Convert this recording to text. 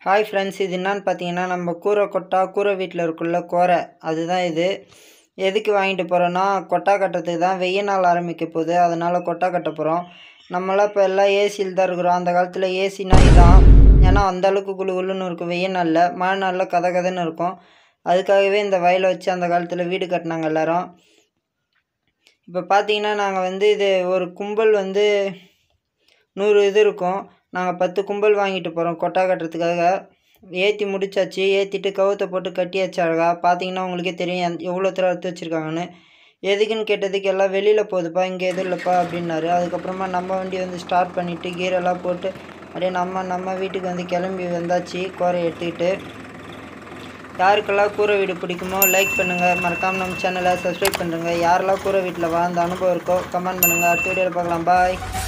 hi friends இது என்னன்னு பார்த்தீங்கன்னா நம்ம கூரை கொட்டா கூரை வீட்டில் இருக்குள்ள கோரை அதுதான் இது எதுக்கு வாங்கிட்டு போகிறோன்னா கொட்டா கட்டுறதுக்கு தான் வெய்ய நாள் ஆரம்பிக்க போகுது அதனால் கொட்டா கட்ட போகிறோம் நம்மளாம் இப்போ எல்லாம் ஏசியில் தான் இருக்கிறோம் அந்த காலத்தில் ஏசினா இதான் ஏன்னா அந்த அளவுக்கு குளு குளுன்னு இருக்கும் வெய்ய நாளில் மழை நாளில் கதை கதைன்னு இருக்கும் அதுக்காகவே இந்த வயலை வச்சு அந்த காலத்தில் வீடு கட்டினாங்க எல்லாரும் இப்போ பார்த்தீங்கன்னா நாங்கள் வந்து இது ஒரு கும்பல் வந்து நூறு இது இருக்கும் நாங்கள் பத்து கும்பல் வாங்கிட்டு போகிறோம் கொட்டா கட்டுறதுக்காக ஏற்றி முடிச்சாச்சு ஏற்றிட்டு கவுத்தை போட்டு கட்டியாச்சு அழகா பார்த்தீங்கன்னா உங்களுக்கே தெரியும் எந் எவ்வளோ தூரம் எடுத்து வச்சுருக்காங்கன்னு எதுக்குன்னு கேட்டதுக்கு எல்லாம் வெளியில் போகுதுப்பா இங்கே எதுவும் இல்லைப்பா அப்படின்னாரு அதுக்கப்புறமா நம்ம வண்டி வந்து ஸ்டார்ட் பண்ணிவிட்டு கீரெல்லாம் போட்டு அப்படியே நம்ம நம்ம வீட்டுக்கு வந்து கிளம்பி வந்தாச்சு கோரை எடுத்துக்கிட்டு யாருக்கெல்லாம் கூரை வீடு பிடிக்குமோ லைக் பண்ணுங்கள் மறக்காமல் நம்ம சேனலை சப்ஸ்கிரைப் பண்ணுறங்க யாரெல்லாம் கூரை வீட்டில் வாழ்ந்த அனுபவம் இருக்கோ கமெண்ட் பண்ணுங்கள் அடுத்த வீடியோவில் பார்க்கலாம் பாய்